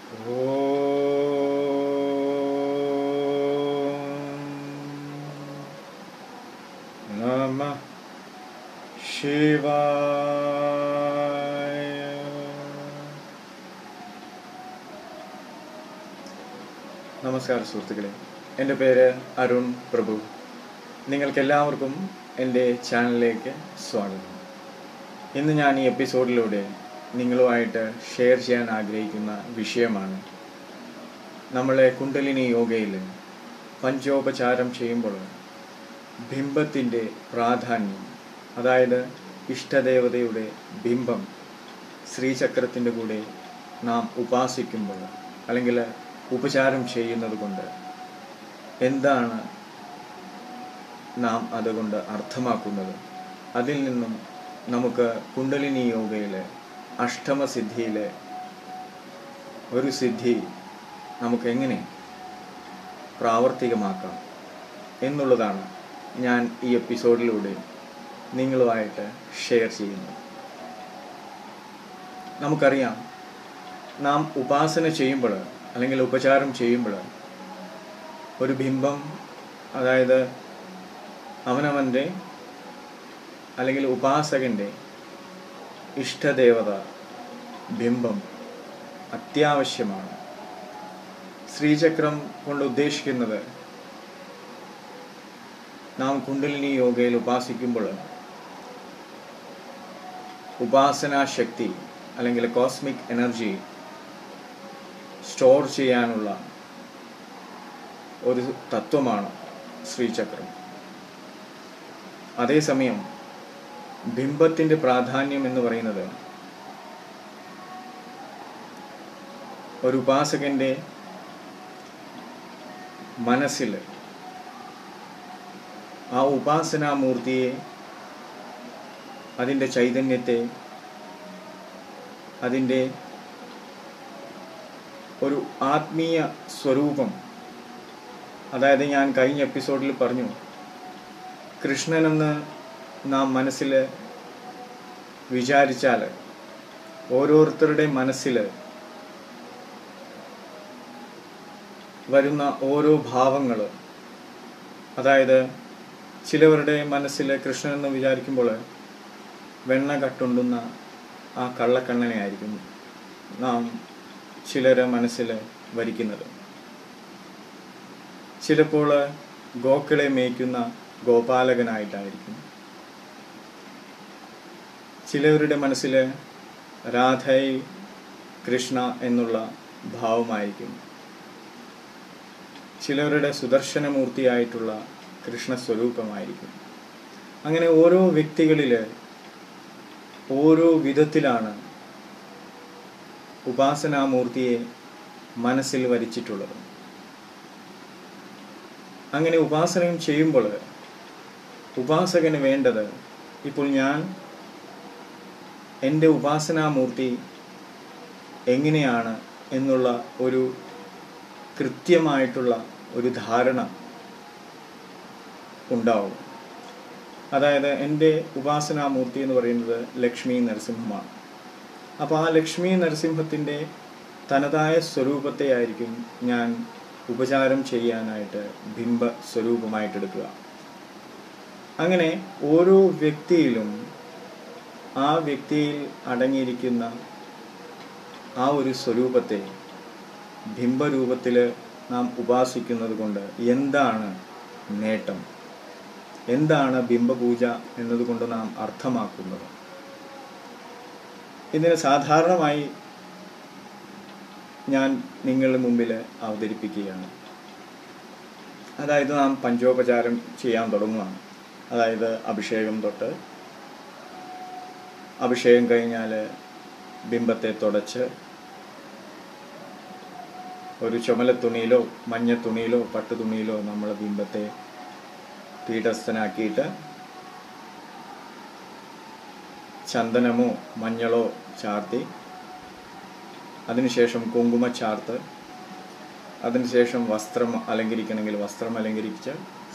ॐ नमः शिवाय നമസ്കാരം സുഹൃത്തുക്കളെ എൻ്റെ പേര് അരുൺ പ്രഭു നിങ്ങൾക്കെല്ലാവർക്കും എൻ്റെ ചാനലിലേക്ക് സ്വാഗതം ഇന്ന് ഞാൻ ഈ എപ്പിസോഡിലൂടെ നിങ്ങളുമായിട്ട് ഷെയർ ചെയ്യാൻ ആഗ്രഹിക്കുന്ന വിഷയമാണ് നമ്മളെ കുണ്ടലിനി യോഗയിൽ പഞ്ചോപചാരം ചെയ്യുമ്പോൾ ബിംബത്തിൻ്റെ പ്രാധാന്യം അതായത് ഇഷ്ടദേവതയുടെ ബിംബം ശ്രീചക്രത്തിൻ്റെ കൂടെ നാം ഉപാസിക്കുമ്പോൾ അല്ലെങ്കിൽ ഉപചാരം ചെയ്യുന്നത് കൊണ്ട് എന്താണ് നാം അതുകൊണ്ട് അർത്ഥമാക്കുന്നത് അതിൽ നിന്നും നമുക്ക് കുണ്ടലിനി യോഗയിലെ അഷ്ടമസിദ്ധിയിലെ ഒരു സിദ്ധി നമുക്ക് എങ്ങനെ പ്രാവർത്തികമാക്കാം എന്നുള്ളതാണ് ഞാൻ ഈ എപ്പിസോഡിലൂടെ നിങ്ങളുമായിട്ട് ഷെയർ ചെയ്യുന്നത് നമുക്കറിയാം നാം ഉപാസന ചെയ്യുമ്പോൾ അല്ലെങ്കിൽ ഉപചാരം ചെയ്യുമ്പോൾ ഒരു ബിംബം അതായത് അവനവൻ്റെ അല്ലെങ്കിൽ ഉപാസകൻ്റെ ഇഷ്ടദേവത ബിംബം അത്യാവശ്യമാണ് ശ്രീചക്രം കൊണ്ട് ഉദ്ദേശിക്കുന്നത് നാം കുണ്ടലിനി യോഗയിൽ ഉപാസിക്കുമ്പോൾ ഉപാസനാ ശക്തി അല്ലെങ്കിൽ കോസ്മിക് എനർജി സ്റ്റോർ ചെയ്യാനുള്ള ഒരു തത്വമാണ് ശ്രീചക്രം അതേസമയം ബിംബത്തിൻ്റെ പ്രാധാന്യം എന്ന് പറയുന്നത് ഒരു ഉപാസകൻ്റെ മനസ്സിൽ ആ ഉപാസനാമൂർത്തിയെ അതിൻ്റെ ചൈതന്യത്തെ അതിൻ്റെ ഒരു ആത്മീയ സ്വരൂപം അതായത് ഞാൻ കഴിഞ്ഞ എപ്പിസോഡിൽ പറഞ്ഞു കൃഷ്ണനെന്ന് നാം മനസ്സിൽ വിചാരിച്ചാൽ ഓരോരുത്തരുടെ മനസ്സിൽ വരുന്ന ഓരോ ഭാവങ്ങൾ അതായത് ചിലവരുടെ മനസ്സിൽ കൃഷ്ണൻ എന്ന് വിചാരിക്കുമ്പോൾ വെണ്ണ കട്ടുണ്ടുന്ന ആ കള്ളക്കണ്ണനെ ആയിരിക്കും നാം ചിലരെ മനസ്സിൽ വരിക്കുന്നത് ചിലപ്പോൾ ഗോക്കളെ മേയ്ക്കുന്ന ഗോപാലകനായിട്ടായിരിക്കും ചിലവരുടെ മനസ്സിൽ രാധൈ കൃഷ്ണ എന്നുള്ള ഭാവമായിരിക്കും ചിലവരുടെ സുദർശനമൂർത്തിയായിട്ടുള്ള കൃഷ്ണസ്വരൂപമായിരിക്കും അങ്ങനെ ഓരോ വ്യക്തികളിൽ ഓരോ വിധത്തിലാണ് ഉപാസനാമൂർത്തിയെ മനസ്സിൽ വരിച്ചിട്ടുള്ളത് അങ്ങനെ ഉപാസനയും ചെയ്യുമ്പോൾ ഉപാസകന് വേണ്ടത് ഇപ്പോൾ ഞാൻ എൻ്റെ ഉപാസനാമൂർത്തി എങ്ങനെയാണ് എന്നുള്ള ഒരു കൃത്യമായിട്ടുള്ള ഒരു ധാരണ ഉണ്ടാവും അതായത് എൻ്റെ ഉപാസനാമൂർത്തി എന്ന് പറയുന്നത് ലക്ഷ്മി നരസിംഹമാണ് അപ്പോൾ ആ ലക്ഷ്മി നരസിംഹത്തിൻ്റെ തനതായ സ്വരൂപത്തെ ആയിരിക്കും ഞാൻ ഉപചാരം ചെയ്യാനായിട്ട് ബിംബ സ്വരൂപമായിട്ടെടുക്കുക അങ്ങനെ ഓരോ വ്യക്തിയിലും ആ വ്യക്തിയിൽ അടങ്ങിയിരിക്കുന്ന ആ ഒരു സ്വരൂപത്തെ ബിംബരൂപത്തിൽ നാം ഉപാസിക്കുന്നത് കൊണ്ട് എന്താണ് നേട്ടം എന്താണ് ബിംബപൂജ എന്നതുകൊണ്ട് നാം അർത്ഥമാക്കുന്നത് ഇതിന് സാധാരണമായി ഞാൻ നിങ്ങളുടെ മുമ്പിൽ അവതരിപ്പിക്കുകയാണ് അതായത് നാം പഞ്ചോപചാരം ചെയ്യാൻ തുടങ്ങുകയാണ് അതായത് അഭിഷേകം തൊട്ട് അഭിഷേകം കഴിഞ്ഞാൽ ബിംബത്തെ തുടച്ച് ഒരു ചുമല തുണിയിലോ മഞ്ഞ തുണിയിലോ പട്ടു തുണിയിലോ നമ്മൾ ബിംബത്തെ പീഠസ്ഥനാക്കിയിട്ട് ചന്ദനമോ മഞ്ഞളോ ചാർത്തി അതിനുശേഷം കുങ്കുമ ചാർത്ത് അതിനുശേഷം വസ്ത്രം അലങ്കരിക്കണമെങ്കിൽ വസ്ത്രം അലങ്കരിച്ച്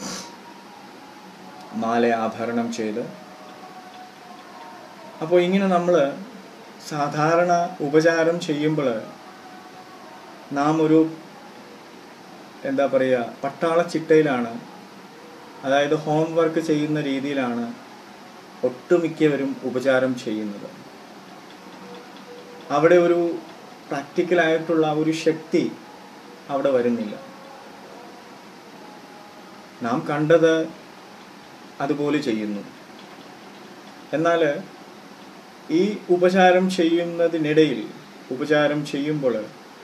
മാല ആഭരണം ചെയ്ത് അപ്പോൾ ഇങ്ങനെ നമ്മൾ സാധാരണ ഉപചാരം ചെയ്യുമ്പോൾ നാം ഒരു എന്താ പറയുക പട്ടാള ചിട്ടയിലാണ് അതായത് ഹോംവർക്ക് ചെയ്യുന്ന രീതിയിലാണ് ഒട്ടുമിക്കവരും ഉപചാരം ചെയ്യുന്നത് അവിടെ ഒരു പ്രാക്ടിക്കലായിട്ടുള്ള ഒരു ശക്തി അവിടെ വരുന്നില്ല നാം കണ്ടത് അതുപോലെ ചെയ്യുന്നു എന്നാൽ ഈ ഉപചാരം ചെയ്യുന്നതിനിടയിൽ ഉപചാരം ചെയ്യുമ്പോൾ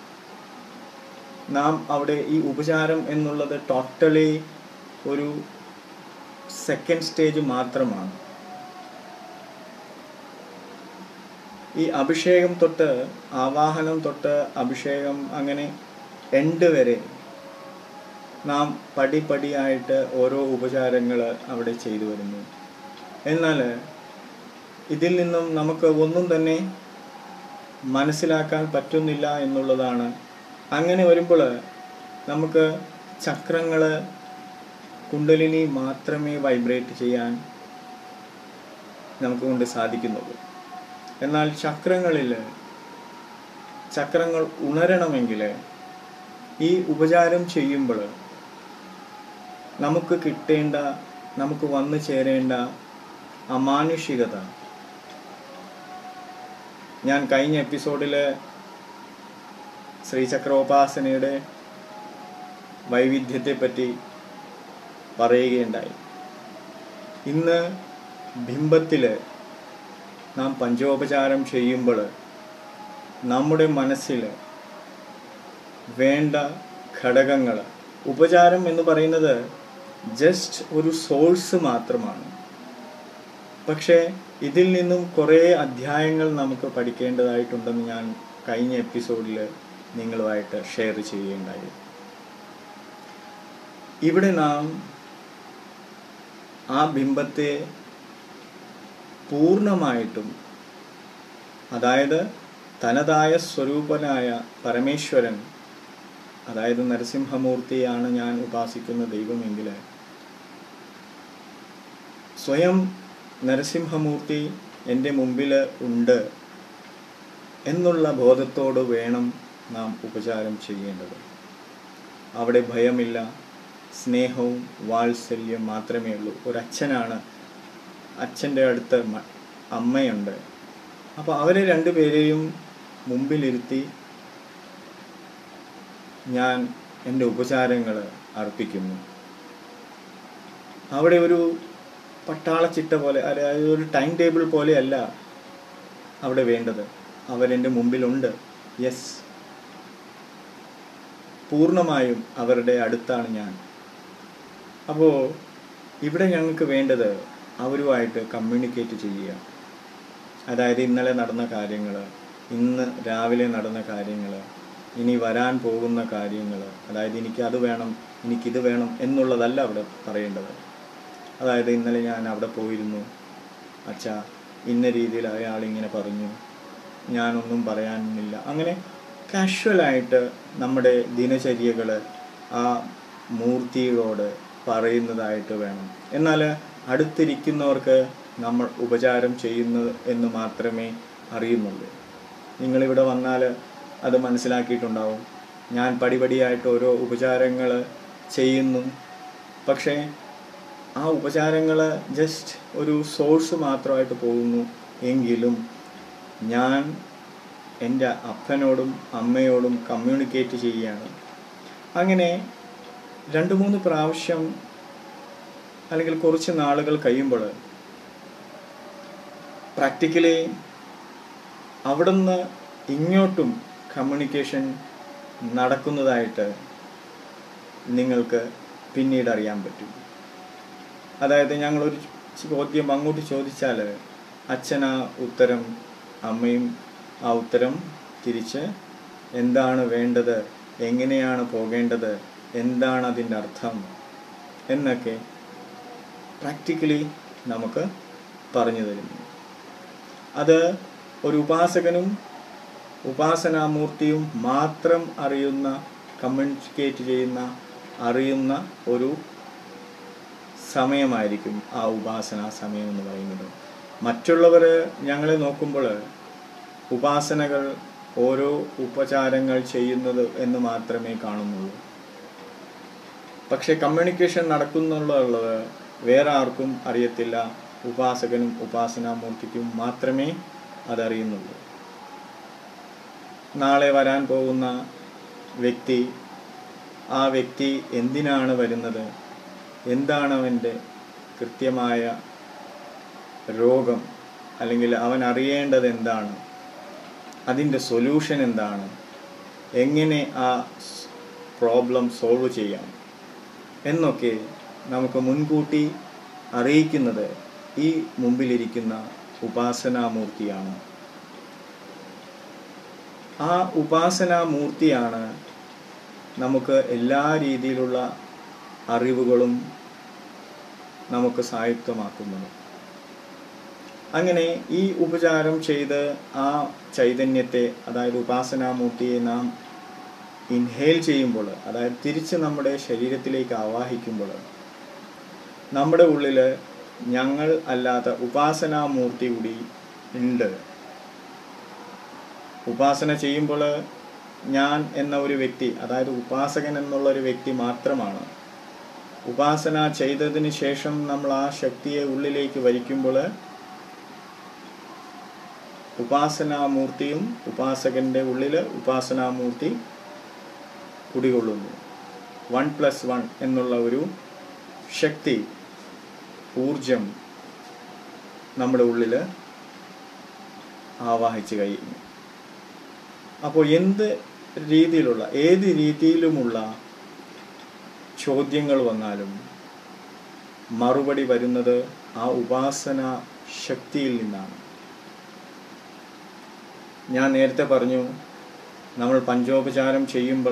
നാം അവിടെ ഈ ഉപചാരം എന്നുള്ളത് ടോട്ടലി ഒരു സെക്കൻഡ് സ്റ്റേജ് മാത്രമാണ് ഈ അഭിഷേകം തൊട്ട് ആവാഹനം തൊട്ട് അഭിഷേകം അങ്ങനെ എൻഡ് വരെ നാം പടിപടിയായിട്ട് ഓരോ ഉപചാരങ്ങൾ അവിടെ ചെയ്തു വരുന്നു എന്നാൽ ഇതിൽ നിന്നും നമുക്ക് ഒന്നും തന്നെ മനസ്സിലാക്കാൻ പറ്റുന്നില്ല എന്നുള്ളതാണ് അങ്ങനെ വരുമ്പോൾ നമുക്ക് ചക്രങ്ങൾ കുണ്ടലിനി മാത്രമേ വൈബ്രേറ്റ് ചെയ്യാൻ നമുക്ക് കൊണ്ട് സാധിക്കുന്നുള്ളൂ എന്നാൽ ചക്രങ്ങളിൽ ചക്രങ്ങൾ ഉണരണമെങ്കിൽ ഈ ഉപചാരം ചെയ്യുമ്പോൾ നമുക്ക് കിട്ടേണ്ട നമുക്ക് വന്നു ചേരേണ്ട അമാനുഷികത ഞാൻ കഴിഞ്ഞ എപ്പിസോഡിൽ ശ്രീചക്രോപാസനയുടെ വൈവിധ്യത്തെപ്പറ്റി പറയുകയുണ്ടായി ഇന്ന് ബിംബത്തിൽ നാം പഞ്ചോപചാരം ചെയ്യുമ്പോൾ നമ്മുടെ മനസ്സിൽ വേണ്ട ഘടകങ്ങൾ ഉപചാരം എന്ന് പറയുന്നത് ജസ്റ്റ് ഒരു സോഴ്സ് മാത്രമാണ് പക്ഷേ ഇതിൽ നിന്നും കുറേ അധ്യായങ്ങൾ നമുക്ക് പഠിക്കേണ്ടതായിട്ടുണ്ടെന്ന് ഞാൻ കഴിഞ്ഞ എപ്പിസോഡിൽ നിങ്ങളുമായിട്ട് ഷെയർ ചെയ്യുകയുണ്ടായി ഇവിടെ നാം ആ ബിംബത്തെ പൂർണ്ണമായിട്ടും അതായത് തനതായ സ്വരൂപനായ പരമേശ്വരൻ അതായത് നരസിംഹമൂർത്തിയാണ് ഞാൻ ഉപാസിക്കുന്ന ദൈവമെങ്കിൽ സ്വയം നരസിംഹമൂർത്തി എൻ്റെ മുമ്പിൽ ഉണ്ട് എന്നുള്ള ബോധത്തോട് വേണം നാം ഉപചാരം ചെയ്യേണ്ടത് അവിടെ ഭയമില്ല സ്നേഹവും വാത്സല്യം മാത്രമേ ഉള്ളൂ ഒരച്ഛനാണ് അച്ഛൻ്റെ അടുത്ത് മ- അമ്മയുണ്ട് അപ്പോൾ അവരെ രണ്ടുപേരെയും മുമ്പിലിരുത്തി ഞാൻ എൻ്റെ ഉപചാരങ്ങൾ അർപ്പിക്കുന്നു അവിടെ ഒരു പട്ടാളച്ചിട്ട പോലെ അതായത് ഒരു ടൈം ടേബിൾ പോലെയല്ല അവിടെ വേണ്ടത് അവരെൻ്റെ മുമ്പിലുണ്ട് യെസ് പൂർണ്ണമായും അവരുടെ അടുത്താണ് ഞാൻ അപ്പോൾ ഇവിടെ ഞങ്ങൾക്ക് വേണ്ടത് അവരുമായിട്ട് കമ്മ്യൂണിക്കേറ്റ് ചെയ്യുക അതായത് ഇന്നലെ നടന്ന കാര്യങ്ങൾ ഇന്ന് രാവിലെ നടന്ന കാര്യങ്ങൾ ഇനി വരാൻ പോകുന്ന കാര്യങ്ങൾ അതായത് എനിക്ക് അത് വേണം എനിക്കിത് വേണം എന്നുള്ളതല്ല അവിടെ പറയേണ്ടത് അതായത് ഇന്നലെ ഞാൻ അവിടെ പോയിരുന്നു അച്ഛാ ഇന്ന രീതിയിൽ അയാൾ ഇങ്ങനെ പറഞ്ഞു ഞാനൊന്നും പറയാനില്ല അങ്ങനെ കാഷ്വലായിട്ട് നമ്മുടെ ദിനചര്യകൾ ആ മൂർത്തിയോട് പറയുന്നതായിട്ട് വേണം എന്നാൽ അടുത്തിരിക്കുന്നവർക്ക് നമ്മൾ ഉപചാരം ചെയ്യുന്നത് എന്ന് മാത്രമേ അറിയുന്നുള്ളൂ നിങ്ങളിവിടെ വന്നാൽ അത് മനസ്സിലാക്കിയിട്ടുണ്ടാവും ഞാൻ പടിപടിയായിട്ട് ഓരോ ഉപചാരങ്ങൾ ചെയ്യുന്നു പക്ഷേ ആ ഉപചാരങ്ങൾ ജസ്റ്റ് ഒരു സോഴ്സ് മാത്രമായിട്ട് പോകുന്നു എങ്കിലും ഞാൻ എൻ്റെ അപ്പനോടും അമ്മയോടും കമ്മ്യൂണിക്കേറ്റ് ചെയ്യുകയാണ് അങ്ങനെ രണ്ട് മൂന്ന് പ്രാവശ്യം അല്ലെങ്കിൽ കുറച്ച് നാളുകൾ കഴിയുമ്പോൾ പ്രാക്ടിക്കലി അവിടുന്ന് ഇങ്ങോട്ടും കമ്മ്യൂണിക്കേഷൻ നടക്കുന്നതായിട്ട് നിങ്ങൾക്ക് പിന്നീട് അറിയാൻ പറ്റും അതായത് ഞങ്ങളൊരു ചോദ്യം അങ്ങോട്ട് ചോദിച്ചാൽ അച്ഛൻ ആ ഉത്തരം അമ്മയും ആ ഉത്തരം തിരിച്ച് എന്താണ് വേണ്ടത് എങ്ങനെയാണ് പോകേണ്ടത് എന്താണ് അതിൻ്റെ അർത്ഥം എന്നൊക്കെ പ്രാക്ടിക്കലി നമുക്ക് പറഞ്ഞു തരുന്നു അത് ഒരു ഉപാസകനും ഉപാസനാമൂർത്തിയും മാത്രം അറിയുന്ന കമ്മ്യൂണിക്കേറ്റ് ചെയ്യുന്ന അറിയുന്ന ഒരു സമയമായിരിക്കും ആ ഉപാസന സമയം എന്ന് പറയുന്നത് മറ്റുള്ളവർ ഞങ്ങളെ നോക്കുമ്പോൾ ഉപാസനകൾ ഓരോ ഉപചാരങ്ങൾ ചെയ്യുന്നത് എന്ന് മാത്രമേ കാണുന്നുള്ളൂ പക്ഷെ കമ്മ്യൂണിക്കേഷൻ നടക്കുന്നുള്ളത് വേറെ ആർക്കും അറിയത്തില്ല ഉപാസകനും ഉപാസനാമൂർത്തിക്കും മാത്രമേ അതറിയുന്നുള്ളൂ നാളെ വരാൻ പോകുന്ന വ്യക്തി ആ വ്യക്തി എന്തിനാണ് വരുന്നത് എന്താണ് അവൻ്റെ കൃത്യമായ രോഗം അല്ലെങ്കിൽ അവൻ അറിയേണ്ടത് എന്താണ് അതിൻ്റെ സൊല്യൂഷൻ എന്താണ് എങ്ങനെ ആ പ്രോബ്ലം സോൾവ് ചെയ്യാം എന്നൊക്കെ നമുക്ക് മുൻകൂട്ടി അറിയിക്കുന്നത് ഈ മുമ്പിലിരിക്കുന്ന ഉപാസനാമൂർത്തിയാണ് ആ ഉപാസനാമൂർത്തിയാണ് നമുക്ക് എല്ലാ രീതിയിലുള്ള അറിവുകളും നമുക്ക് സായുക്തമാക്കുന്നത് അങ്ങനെ ഈ ഉപചാരം ചെയ്ത് ആ ചൈതന്യത്തെ അതായത് ഉപാസനാമൂർത്തിയെ നാം ഇൻഹേൽ ചെയ്യുമ്പോൾ അതായത് തിരിച്ച് നമ്മുടെ ശരീരത്തിലേക്ക് ആവാഹിക്കുമ്പോൾ നമ്മുടെ ഉള്ളിൽ ഞങ്ങൾ അല്ലാത്ത ഉപാസനാമൂർത്തി കൂടി ഉണ്ട് ഉപാസന ചെയ്യുമ്പോൾ ഞാൻ എന്ന ഒരു വ്യക്തി അതായത് ഉപാസകൻ എന്നുള്ള ഒരു വ്യക്തി മാത്രമാണ് ഉപാസന ചെയ്തതിന് ശേഷം നമ്മൾ ആ ശക്തിയെ ഉള്ളിലേക്ക് വരിക്കുമ്പോൾ ഉപാസനാമൂർത്തിയും ഉപാസകന്റെ ഉള്ളിൽ ഉപാസനാമൂർത്തി കുടികൊള്ളുന്നു വൺ പ്ലസ് വൺ എന്നുള്ള ഒരു ശക്തി ഊർജം നമ്മുടെ ഉള്ളിൽ ആവാഹിച്ച് കഴിയുന്നു അപ്പോൾ എന്ത് രീതിയിലുള്ള ഏത് രീതിയിലുമുള്ള ചോദ്യങ്ങൾ വന്നാലും മറുപടി വരുന്നത് ആ ഉപാസന ശക്തിയിൽ നിന്നാണ് ഞാൻ നേരത്തെ പറഞ്ഞു നമ്മൾ പഞ്ചോപചാരം ചെയ്യുമ്പോൾ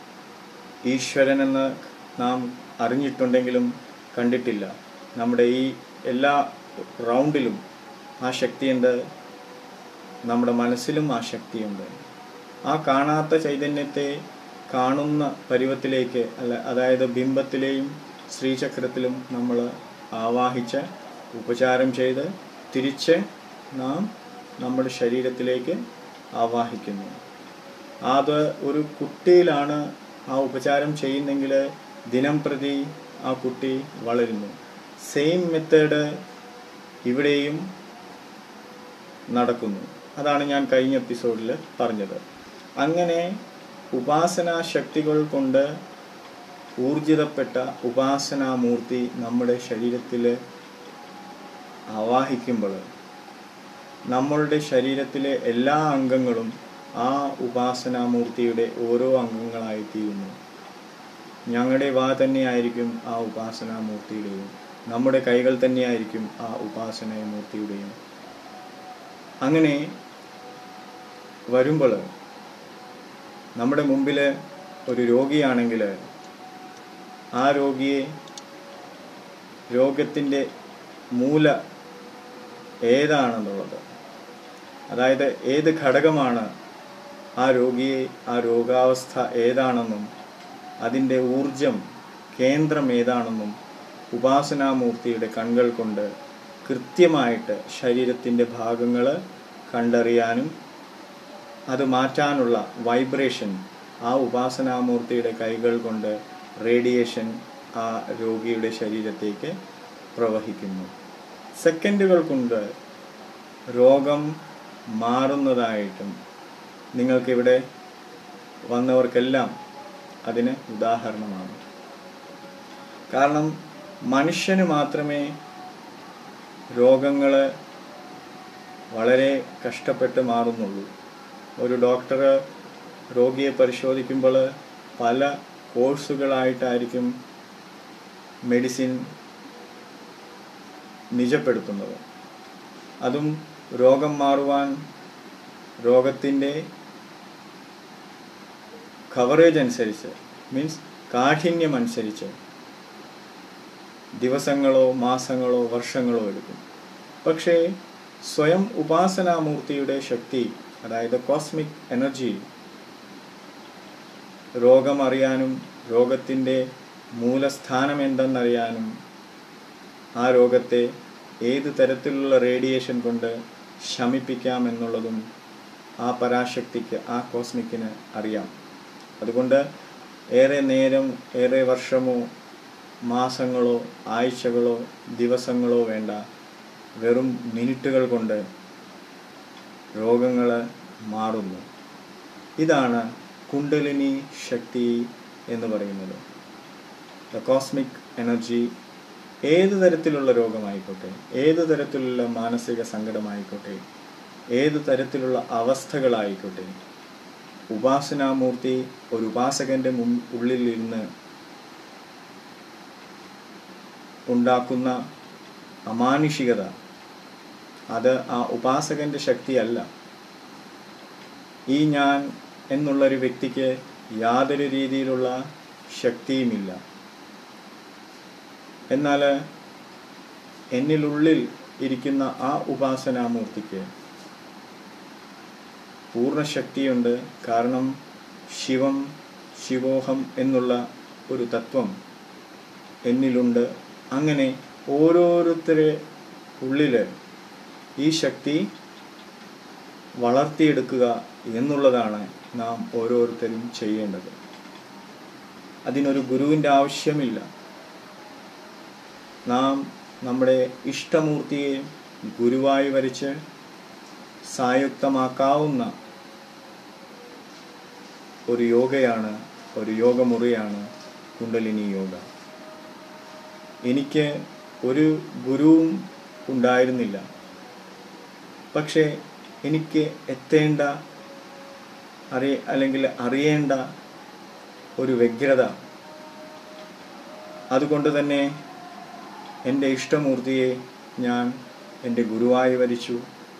ഈശ്വരനെന്ന് നാം അറിഞ്ഞിട്ടുണ്ടെങ്കിലും കണ്ടിട്ടില്ല നമ്മുടെ ഈ എല്ലാ റൗണ്ടിലും ആ ശക്തിയുണ്ട് നമ്മുടെ മനസ്സിലും ആ ശക്തിയുണ്ട് ആ കാണാത്ത ചൈതന്യത്തെ കാണുന്ന പരുവത്തിലേക്ക് അല്ല അതായത് ബിംബത്തിലെയും ശ്രീചക്രത്തിലും നമ്മൾ ആവാഹിച്ച് ഉപചാരം ചെയ്ത് തിരിച്ച് നാം നമ്മുടെ ശരീരത്തിലേക്ക് ആവാഹിക്കുന്നു അത് ഒരു കുട്ടിയിലാണ് ആ ഉപചാരം ചെയ്യുന്നെങ്കിൽ ദിനം പ്രതി ആ കുട്ടി വളരുന്നു സെയിം മെത്തേഡ് ഇവിടെയും നടക്കുന്നു അതാണ് ഞാൻ കഴിഞ്ഞ എപ്പിസോഡിൽ പറഞ്ഞത് അങ്ങനെ ഉപാസനാ ശക്തികൾ കൊണ്ട് ഊർജിതപ്പെട്ട ഉപാസനാമൂർത്തി നമ്മുടെ ശരീരത്തിൽ ആവാഹിക്കുമ്പോൾ നമ്മളുടെ ശരീരത്തിലെ എല്ലാ അംഗങ്ങളും ആ ഉപാസനാമൂർത്തിയുടെ ഓരോ അംഗങ്ങളായി തീരുന്നു ഞങ്ങളുടെ വാ തന്നെയായിരിക്കും ആ ഉപാസനാമൂർത്തിയുടെയും നമ്മുടെ കൈകൾ തന്നെയായിരിക്കും ആ ഉപാസനാമൂർത്തിയുടെയും അങ്ങനെ വരുമ്പോൾ നമ്മുടെ മുമ്പിൽ ഒരു രോഗിയാണെങ്കിൽ ആ രോഗിയെ രോഗത്തിൻ്റെ മൂല ഏതാണെന്നുള്ളത് അതായത് ഏത് ഘടകമാണ് ആ രോഗിയെ ആ രോഗാവസ്ഥ ഏതാണെന്നും അതിൻ്റെ ഊർജം കേന്ദ്രം ഏതാണെന്നും ഉപാസനാമൂർത്തിയുടെ കൺകൾ കൊണ്ട് കൃത്യമായിട്ട് ശരീരത്തിൻ്റെ ഭാഗങ്ങൾ കണ്ടറിയാനും അത് മാറ്റാനുള്ള വൈബ്രേഷൻ ആ ഉപാസനാമൂർത്തിയുടെ കൈകൾ കൊണ്ട് റേഡിയേഷൻ ആ രോഗിയുടെ ശരീരത്തേക്ക് പ്രവഹിക്കുന്നു സെക്കൻഡുകൾ കൊണ്ട് രോഗം മാറുന്നതായിട്ടും നിങ്ങൾക്കിവിടെ വന്നവർക്കെല്ലാം അതിന് ഉദാഹരണമാണ് കാരണം മനുഷ്യന് മാത്രമേ രോഗങ്ങൾ വളരെ കഷ്ടപ്പെട്ട് മാറുന്നുള്ളൂ ഒരു ഡോക്ടർ രോഗിയെ പരിശോധിക്കുമ്പോൾ പല കോഴ്സുകളായിട്ടായിരിക്കും മെഡിസിൻ നിജപ്പെടുത്തുന്നത് അതും രോഗം മാറുവാൻ രോഗത്തിൻ്റെ കവറേജ് അനുസരിച്ച് മീൻസ് കാഠിന്യം അനുസരിച്ച് ദിവസങ്ങളോ മാസങ്ങളോ വർഷങ്ങളോ എടുക്കും പക്ഷേ സ്വയം ഉപാസനാമൂർത്തിയുടെ ശക്തി അതായത് കോസ്മിക് എനർജി രോഗം അറിയാനും രോഗത്തിൻ്റെ മൂലസ്ഥാനം എന്തെന്നറിയാനും ആ രോഗത്തെ ഏത് തരത്തിലുള്ള റേഡിയേഷൻ കൊണ്ട് ശമിപ്പിക്കാം എന്നുള്ളതും ആ പരാശക്തിക്ക് ആ കോസ്മിക്കിന് അറിയാം അതുകൊണ്ട് ഏറെ നേരം ഏറെ വർഷമോ മാസങ്ങളോ ആഴ്ചകളോ ദിവസങ്ങളോ വേണ്ട വെറും മിനിറ്റുകൾ കൊണ്ട് രോഗങ്ങൾ മാറുന്നു ഇതാണ് കുണ്ടലിനി ശക്തി എന്ന് പറയുന്നത് ദ കോസ്മിക് എനർജി ഏത് തരത്തിലുള്ള രോഗമായിക്കോട്ടെ ഏത് തരത്തിലുള്ള മാനസിക സങ്കടമായിക്കോട്ടെ ഏത് തരത്തിലുള്ള അവസ്ഥകളായിക്കോട്ടെ ഉപാസനാമൂർത്തി ഒരു ഉപാസകന്റെ മുൻ ഉള്ളിൽ ഇരുന്ന് ഉണ്ടാക്കുന്ന അമാനുഷികത അത് ആ ഉപാസകന്റെ ശക്തിയല്ല ഈ ഞാൻ എന്നുള്ളൊരു വ്യക്തിക്ക് യാതൊരു രീതിയിലുള്ള ശക്തിയുമില്ല എന്നാൽ എന്നിലുള്ളിൽ ഇരിക്കുന്ന ആ ഉപാസനാമൂർത്തിക്ക് പൂർണ്ണ ശക്തിയുണ്ട് കാരണം ശിവം ശിവോഹം എന്നുള്ള ഒരു തത്വം എന്നിലുണ്ട് അങ്ങനെ ഓരോരുത്തരെ ഉള്ളിൽ ഈ ശക്തി വളർത്തിയെടുക്കുക എന്നുള്ളതാണ് നാം ഓരോരുത്തരും ചെയ്യേണ്ടത് അതിനൊരു ഗുരുവിൻ്റെ ആവശ്യമില്ല നാം നമ്മുടെ ഇഷ്ടമൂർത്തിയെ ഗുരുവായി വരച്ച് സായുക്തമാക്കാവുന്ന ഒരു യോഗയാണ് ഒരു യോഗമുറിയാണ് കുണ്ടലിനി യോഗ എനിക്ക് ഒരു ഗുരുവും ഉണ്ടായിരുന്നില്ല പക്ഷേ എനിക്ക് എത്തേണ്ട അറിയ അല്ലെങ്കിൽ അറിയേണ്ട ഒരു വ്യഗ്രത അതുകൊണ്ട് തന്നെ എൻ്റെ ഇഷ്ടമൂർത്തിയെ ഞാൻ എൻ്റെ ഗുരുവായി വരിച്ചു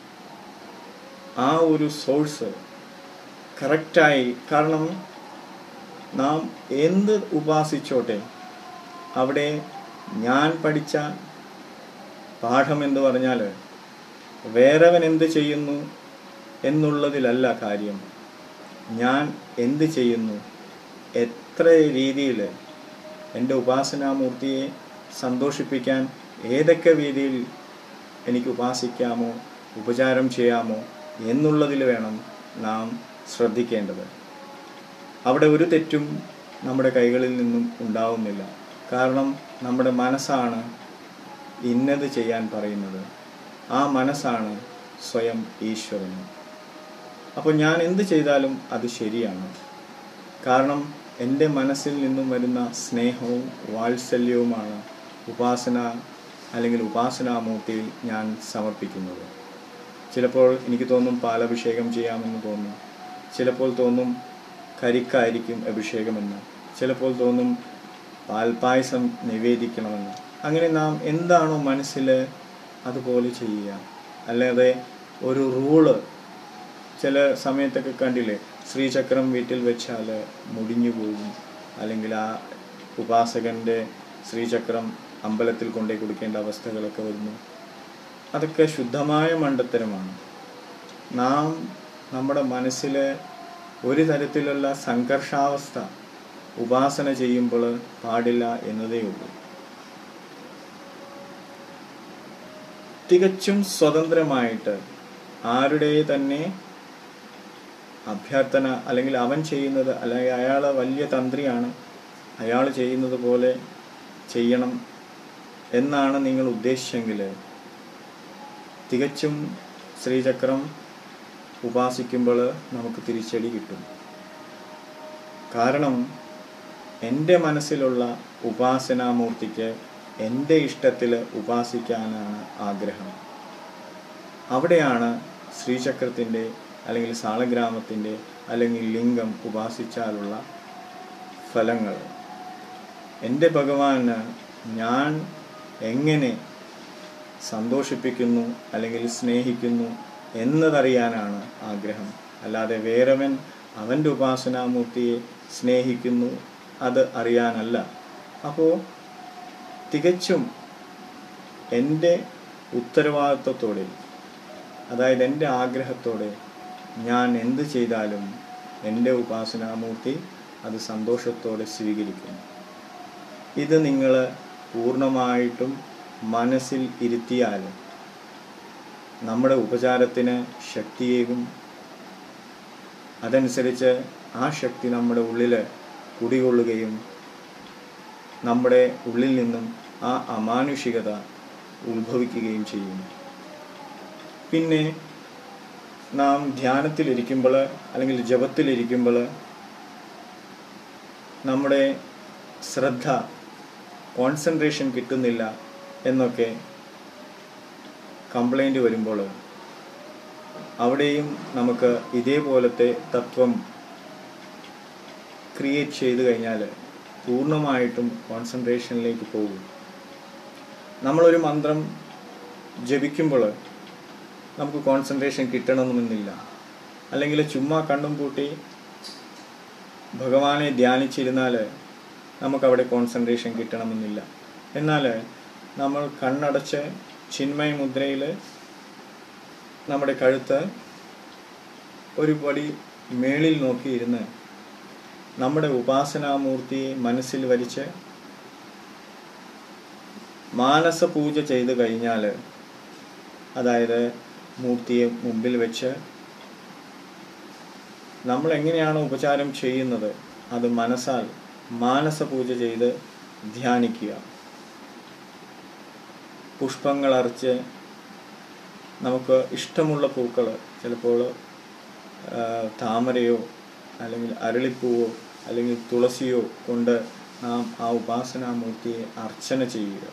ആ ഒരു സോഴ്സ് കറക്റ്റായി കാരണം നാം എന്ത് ഉപാസിച്ചോട്ടെ അവിടെ ഞാൻ പഠിച്ച പാഠം എന്ന് പറഞ്ഞാൽ വേറവൻ എന്ത് ചെയ്യുന്നു എന്നുള്ളതിലല്ല കാര്യം ഞാൻ എന്ത് ചെയ്യുന്നു എത്ര രീതിയിൽ എൻ്റെ ഉപാസനാമൂർത്തിയെ സന്തോഷിപ്പിക്കാൻ ഏതൊക്കെ രീതിയിൽ എനിക്ക് ഉപാസിക്കാമോ ഉപചാരം ചെയ്യാമോ എന്നുള്ളതിൽ വേണം നാം ശ്രദ്ധിക്കേണ്ടത് അവിടെ ഒരു തെറ്റും നമ്മുടെ കൈകളിൽ നിന്നും ഉണ്ടാവുന്നില്ല കാരണം നമ്മുടെ മനസ്സാണ് ഇന്നത് ചെയ്യാൻ പറയുന്നത് ആ മനസ്സാണ് സ്വയം ഈശ്വരൻ അപ്പോൾ ഞാൻ എന്ത് ചെയ്താലും അത് ശരിയാണ് കാരണം എൻ്റെ മനസ്സിൽ നിന്നും വരുന്ന സ്നേഹവും വാത്സല്യവുമാണ് ഉപാസന അല്ലെങ്കിൽ ഉപാസനാമൂർത്തിയിൽ ഞാൻ സമർപ്പിക്കുന്നത് ചിലപ്പോൾ എനിക്ക് തോന്നും പാലഭിഷേകം ചെയ്യാമെന്ന് തോന്നും ചിലപ്പോൾ തോന്നും കരിക്കായിരിക്കും അഭിഷേകമെന്ന് ചിലപ്പോൾ തോന്നും പാൽപ്പായസം നിവേദിക്കണമെന്ന് അങ്ങനെ നാം എന്താണോ മനസ്സിൽ അതുപോലെ ചെയ്യുക അല്ലാതെ ഒരു റൂള് ചില സമയത്തൊക്കെ കണ്ടില്ലേ ശ്രീചക്രം വീട്ടിൽ വെച്ചാൽ മുടിഞ്ഞു പോകും അല്ലെങ്കിൽ ആ ഉപാസകൻ്റെ ശ്രീചക്രം അമ്പലത്തിൽ കൊണ്ടേ കൊടുക്കേണ്ട അവസ്ഥകളൊക്കെ വരുന്നു അതൊക്കെ ശുദ്ധമായ മണ്ടത്തരമാണ് നാം നമ്മുടെ മനസ്സിൽ ഒരു തരത്തിലുള്ള സംഘർഷാവസ്ഥ ഉപാസന ചെയ്യുമ്പോൾ പാടില്ല എന്നതേ ഉള്ളൂ തികച്ചും സ്വതന്ത്രമായിട്ട് ആരുടെ തന്നെ അഭ്യർത്ഥന അല്ലെങ്കിൽ അവൻ ചെയ്യുന്നത് അല്ലെങ്കിൽ അയാൾ വലിയ തന്ത്രിയാണ് അയാൾ ചെയ്യുന്നത് പോലെ ചെയ്യണം എന്നാണ് നിങ്ങൾ ഉദ്ദേശിച്ചെങ്കിൽ തികച്ചും ശ്രീചക്രം ഉപാസിക്കുമ്പോൾ നമുക്ക് തിരിച്ചടി കിട്ടും കാരണം എൻ്റെ മനസ്സിലുള്ള ഉപാസനാമൂർത്തിക്ക് എൻ്റെ ഇഷ്ടത്തിൽ ഉപാസിക്കാനാണ് ആഗ്രഹം അവിടെയാണ് ശ്രീചക്രത്തിൻ്റെ അല്ലെങ്കിൽ സാളഗ്രാമത്തിൻ്റെ അല്ലെങ്കിൽ ലിംഗം ഉപാസിച്ചാലുള്ള ഫലങ്ങൾ എൻ്റെ ഭഗവാന് ഞാൻ എങ്ങനെ സന്തോഷിപ്പിക്കുന്നു അല്ലെങ്കിൽ സ്നേഹിക്കുന്നു എന്നതറിയാനാണ് ആഗ്രഹം അല്ലാതെ വേറവൻ അവൻ്റെ ഉപാസനാമൂർത്തിയെ സ്നേഹിക്കുന്നു അത് അറിയാനല്ല അപ്പോൾ തികച്ചും എൻ്റെ ഉത്തരവാദിത്വത്തോടെ അതായത് എൻ്റെ ആഗ്രഹത്തോടെ ഞാൻ എന്ത് ചെയ്താലും എൻ്റെ ഉപാസനാമൂർത്തി അത് സന്തോഷത്തോടെ സ്വീകരിക്കും ഇത് നിങ്ങൾ പൂർണ്ണമായിട്ടും മനസ്സിൽ ഇരുത്തിയാൽ നമ്മുടെ ഉപചാരത്തിന് ശക്തിയേകും അതനുസരിച്ച് ആ ശക്തി നമ്മുടെ ഉള്ളിൽ കുടികൊള്ളുകയും നമ്മുടെ ഉള്ളിൽ നിന്നും ആ അമാനുഷികത ഉത്ഭവിക്കുകയും ചെയ്യും പിന്നെ നാം ധ്യാനത്തിലിരിക്കുമ്പോൾ അല്ലെങ്കിൽ ജപത്തിലിരിക്കുമ്പോൾ നമ്മുടെ ശ്രദ്ധ കോൺസെൻട്രേഷൻ കിട്ടുന്നില്ല എന്നൊക്കെ കംപ്ലൈൻറ്റ് വരുമ്പോൾ അവിടെയും നമുക്ക് ഇതേപോലത്തെ തത്വം ക്രിയേറ്റ് ചെയ്ത് കഴിഞ്ഞാൽ പൂർണ്ണമായിട്ടും കോൺസെൻട്രേഷനിലേക്ക് പോകും നമ്മളൊരു മന്ത്രം ജപിക്കുമ്പോൾ നമുക്ക് കോൺസെൻട്രേഷൻ കിട്ടണമെന്നില്ല അല്ലെങ്കിൽ ചുമ്മാ കണ്ണും പൂട്ടി ഭഗവാനെ ധ്യാനിച്ചിരുന്നാൽ നമുക്കവിടെ കോൺസെൻട്രേഷൻ കിട്ടണമെന്നില്ല എന്നാൽ നമ്മൾ കണ്ണടച്ച് ചിന്മയ മുദ്രയിൽ നമ്മുടെ കഴുത്ത് ഒരു പടി മേളിൽ നോക്കിയിരുന്ന് നമ്മുടെ ഉപാസനാമൂർത്തിയെ മനസ്സിൽ വരിച്ച് മാനസപൂജ ചെയ്ത് കഴിഞ്ഞാൽ അതായത് മൂർത്തിയെ മുമ്പിൽ വെച്ച് നമ്മൾ എങ്ങനെയാണ് ഉപചാരം ചെയ്യുന്നത് അത് മനസ്സാൽ മാനസപൂജ ചെയ്ത് ധ്യാനിക്കുക പുഷ്പങ്ങൾ അരച്ച് നമുക്ക് ഇഷ്ടമുള്ള പൂക്കൾ ചിലപ്പോൾ ആ, താമരയോ അല്ലെങ്കിൽ അരളിപ്പൂവോ അല്ലെങ്കിൽ തുളസിയോ കൊണ്ട് നാം ആ ഉപാസനാമൂർത്തിയെ അർച്ചന ചെയ്യുക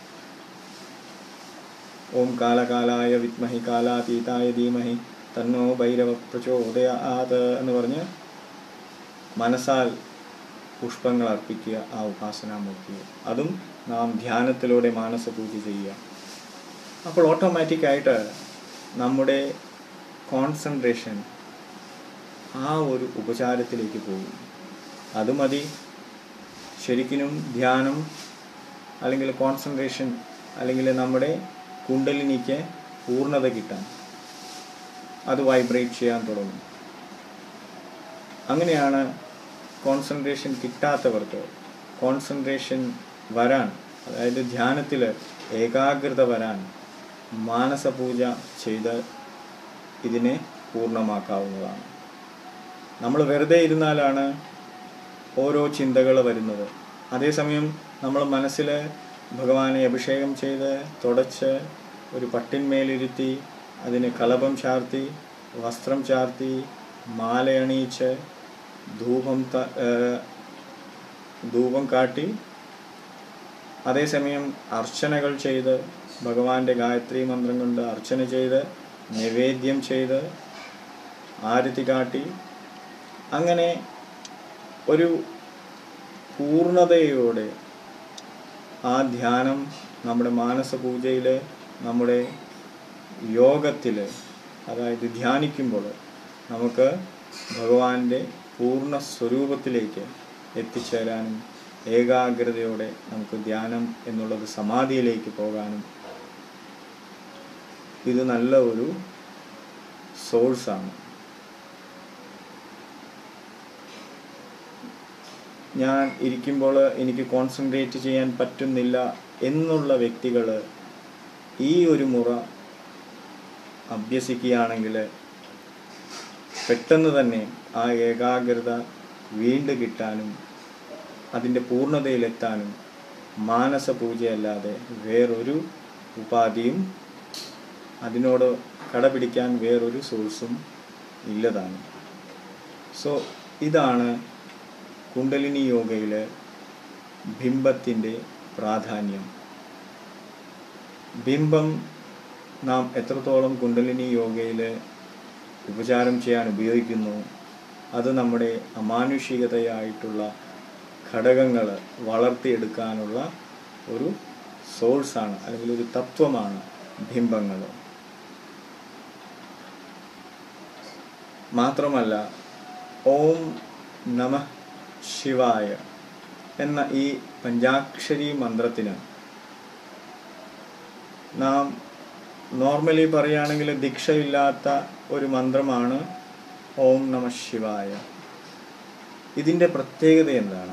ഓം കാലകാലായ വിദ്മഹി കാലാതീതായ ധീമഹി തന്നോ ഭൈരവ പ്രചോദയാത് എന്ന് പറഞ്ഞ് മനസ്സാൽ പുഷ്പങ്ങൾ അർപ്പിക്കുക ആ ഉപാസനാമൂർത്തിയെ അതും നാം ധ്യാനത്തിലൂടെ മാനസപൂജ ചെയ്യുക അപ്പോൾ ഓട്ടോമാറ്റിക്കായിട്ട് നമ്മുടെ കോൺസെൻട്രേഷൻ ആ ഒരു ഉപചാരത്തിലേക്ക് പോകും അത് മതി ശരിക്കും ധ്യാനം അല്ലെങ്കിൽ കോൺസെൻട്രേഷൻ അല്ലെങ്കിൽ നമ്മുടെ കുണ്ടലിനിക്ക് പൂർണ്ണത കിട്ടാൻ അത് വൈബ്രേറ്റ് ചെയ്യാൻ തുടങ്ങും അങ്ങനെയാണ് കോൺസെൻട്രേഷൻ കിട്ടാത്തവർക്ക് കോൺസെൻട്രേഷൻ വരാൻ അതായത് ധ്യാനത്തിൽ ഏകാഗ്രത വരാൻ മാനസപൂജ ചെയ്ത് ഇതിനെ പൂർണ്ണമാക്കാവുന്നതാണ് നമ്മൾ വെറുതെ ഇരുന്നാലാണ് ഓരോ ചിന്തകൾ വരുന്നത് അതേസമയം നമ്മൾ മനസ്സിൽ ഭഗവാനെ അഭിഷേകം ചെയ്ത് തുടച്ച് ഒരു പട്ടിന്മേലിരുത്തി അതിന് കളഭം ചാർത്തി വസ്ത്രം ചാർത്തി മാലയണിയിച്ച് ധൂപം ത- ഏർ ധൂപം കാട്ടി അതേസമയം അർച്ചനകൾ ചെയ്ത് ഭഗവാന്റെ ഗായത്രി മന്ത്രം കൊണ്ട് അർച്ചന ചെയ്ത് നിവേദ്യം ചെയ്ത് ആരതി കാട്ടി അങ്ങനെ ഒരു പൂർണ്ണതയോടെ ആ ധ്യാനം നമ്മുടെ മാനസപൂജയിൽ നമ്മുടെ യോഗത്തിൽ അതായത് ധ്യാനിക്കുമ്പോൾ നമുക്ക് ഭഗവാന്റെ പൂർണ്ണ സ്വരൂപത്തിലേക്ക് എത്തിച്ചേരാനും ഏകാഗ്രതയോടെ നമുക്ക് ധ്യാനം എന്നുള്ളത് സമാധിയിലേക്ക് പോകാനും ഇത് നല്ല ഒരു സോഴ്സാണ് ഞാൻ ഇരിക്കുമ്പോൾ എനിക്ക് കോൺസെൻട്രേറ്റ് ചെയ്യാൻ പറ്റുന്നില്ല എന്നുള്ള വ്യക്തികൾ ഈ ഒരു മുറ അഭ്യസിക്കുകയാണെങ്കിൽ പെട്ടെന്ന് തന്നെ ആ ഏകാഗ്രത വീണ്ടും കിട്ടാനും അതിൻ്റെ പൂർണ്ണതയിലെത്താനും മാനസപൂജയല്ലാതെ വേറൊരു ഉപാധിയും അതിനോട് കടപിടിക്കാൻ വേറൊരു സോഴ്സും ഇല്ലതാണ് സോ ഇതാണ് കുണ്ടലിനി യോഗയിലെ ബിംബത്തിൻ്റെ പ്രാധാന്യം ബിംബം നാം എത്രത്തോളം കുണ്ടലിനി യോഗയിൽ ഉപചാരം ചെയ്യാൻ ഉപയോഗിക്കുന്നു അത് നമ്മുടെ അമാനുഷികതയായിട്ടുള്ള ഘടകങ്ങൾ വളർത്തിയെടുക്കാനുള്ള ഒരു സോഴ്സാണ് അല്ലെങ്കിൽ ഒരു തത്വമാണ് ബിംബങ്ങൾ മാത്രമല്ല ഓം നമ ശിവായ എന്ന ഈ പഞ്ചാക്ഷരി മന്ത്രത്തിന് നാം നോർമലി പറയുകയാണെങ്കിൽ ദീക്ഷയില്ലാത്ത ഒരു മന്ത്രമാണ് ഓം നമ ശിവായ ഇതിൻ്റെ പ്രത്യേകത എന്താണ്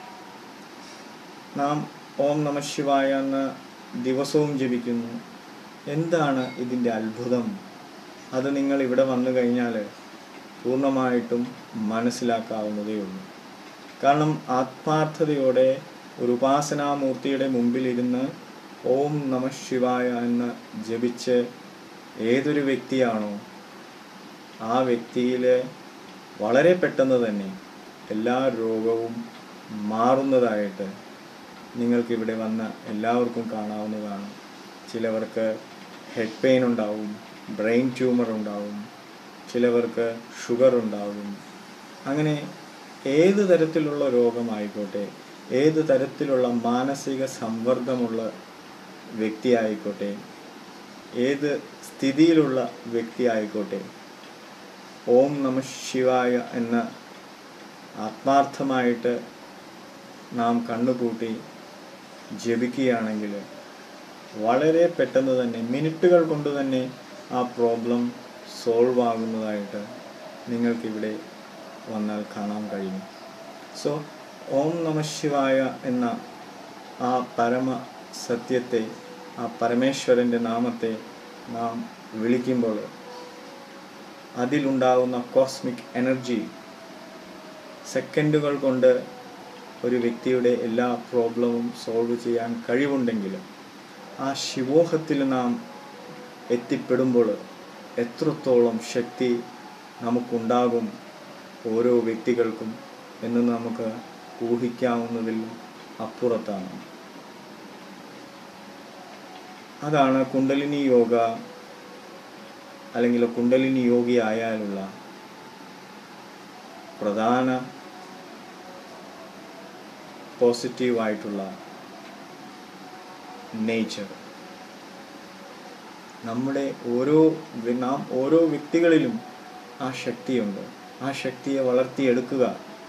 നാം ഓം നമ ശിവായ എന്ന ദിവസവും ജപിക്കുന്നു എന്താണ് ഇതിൻ്റെ അത്ഭുതം അത് നിങ്ങൾ ഇവിടെ വന്നു കഴിഞ്ഞാൽ പൂർണ്ണമായിട്ടും മനസ്സിലാക്കാവുന്നതേ ഉള്ളൂ കാരണം ആത്മാർത്ഥതയോടെ ഒരു ഉപാസനാമൂർത്തിയുടെ മുമ്പിലിരുന്ന് ഓം നമ ശിവായ എന്ന് ജപിച്ച് ഏതൊരു വ്യക്തിയാണോ ആ വ്യക്തിയിൽ വളരെ പെട്ടെന്ന് തന്നെ എല്ലാ രോഗവും മാറുന്നതായിട്ട് നിങ്ങൾക്കിവിടെ വന്ന എല്ലാവർക്കും കാണാവുന്നതാണ് ചിലവർക്ക് ഹെഡ് പെയിൻ ഉണ്ടാവും ബ്രെയിൻ ട്യൂമർ ഉണ്ടാവും ചിലവർക്ക് ഷുഗർ ഉണ്ടാവും അങ്ങനെ ഏത് തരത്തിലുള്ള രോഗമായിക്കോട്ടെ ഏത് തരത്തിലുള്ള മാനസിക സമ്മർദ്ദമുള്ള വ്യക്തിയായിക്കോട്ടെ ഏത് സ്ഥിതിയിലുള്ള വ്യക്തിയായിക്കോട്ടെ ഓം നമ ശിവായ എന്ന ആത്മാർത്ഥമായിട്ട് നാം കണ്ണുകൂട്ടി ജപിക്കുകയാണെങ്കിൽ വളരെ പെട്ടെന്ന് തന്നെ മിനിറ്റുകൾ കൊണ്ട് തന്നെ ആ പ്രോബ്ലം സോൾവ് ആകുന്നതായിട്ട് നിങ്ങൾക്കിവിടെ വന്നാൽ കാണാൻ കഴിയും സോ ഓം നമ ശിവായ എന്ന ആ പരമ സത്യത്തെ ആ പരമേശ്വരൻ്റെ നാമത്തെ നാം വിളിക്കുമ്പോൾ അതിലുണ്ടാകുന്ന കോസ്മിക് എനർജി സെക്കൻഡുകൾ കൊണ്ട് ഒരു വ്യക്തിയുടെ എല്ലാ പ്രോബ്ലവും സോൾവ് ചെയ്യാൻ കഴിവുണ്ടെങ്കിലും ആ ശിവോഹത്തിൽ നാം എത്തിപ്പെടുമ്പോൾ എത്രത്തോളം ശക്തി നമുക്കുണ്ടാകും ഓരോ വ്യക്തികൾക്കും എന്ന് നമുക്ക് ഊഹിക്കാവുന്നതിൽ അപ്പുറത്താണ് അതാണ് കുണ്ടലിനി യോഗ അല്ലെങ്കിൽ കുണ്ടലിനി യോഗി ആയാലുള്ള പ്രധാന പോസിറ്റീവായിട്ടുള്ള നേച്ചർ നമ്മുടെ ഓരോ വി- നാം ഓരോ വ്യക്തികളിലും ആ ശക്തിയുണ്ട് ആ ശക്തിയെ വളർത്തിയെടുക്കുക